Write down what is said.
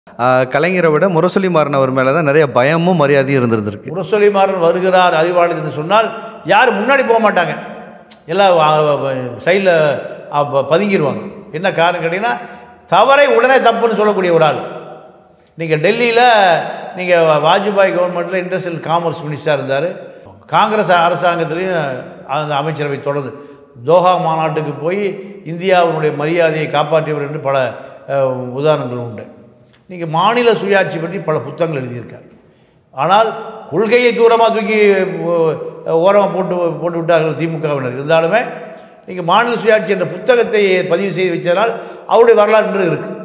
ஆஹ் கலைஞரை விட முரசொலி மாறன் அவர் மேலே தான் நிறைய பயமும் மரியாதையும் இருந்திருந்திருக்கு முரசொலிமாறன் வருகிறார் அறிவாளி என்று சொன்னால் யாரும் முன்னாடி போக மாட்டாங்க எல்லாம் சைடில் பதுங்கிடுவாங்க என்ன காரணம் கேட்டிங்கன்னா தவறை உடனே தப்புன்னு சொல்லக்கூடிய ஒரு ஆள் நீங்கள் டெல்லியில் நீங்கள் வாஜ்பாய் கவர்மெண்ட்டில் இண்டஸ்ட்ரியல் காமர்ஸ் மினிஸ்டராக இருந்தார் காங்கிரஸ் அரசாங்கத்திலையும் அந்த அமைச்சரவை தொடர்ந்து தோஹா மாநாட்டுக்கு போய் இந்தியாவினுடைய மரியாதையை காப்பாற்றியவர் என்று பல அஹ், உதாரணங்கள் உண்டு நீங்கள் மாநில சுயாட்சி பற்றி பல புத்தகங்கள் எழுதியிருக்கார் ஆனால் கொள்கையை தூரமாக தூக்கி ஓரமாக போட்டு போட்டு விட்டார்கள் திமுகவினர் இருந்தாலுமே நீங்கள் மாநில சுயாட்சி என்ற புத்தகத்தை பதிவு செய்து வச்சதால் அவருடைய வரலாறு இன்று இருக்குது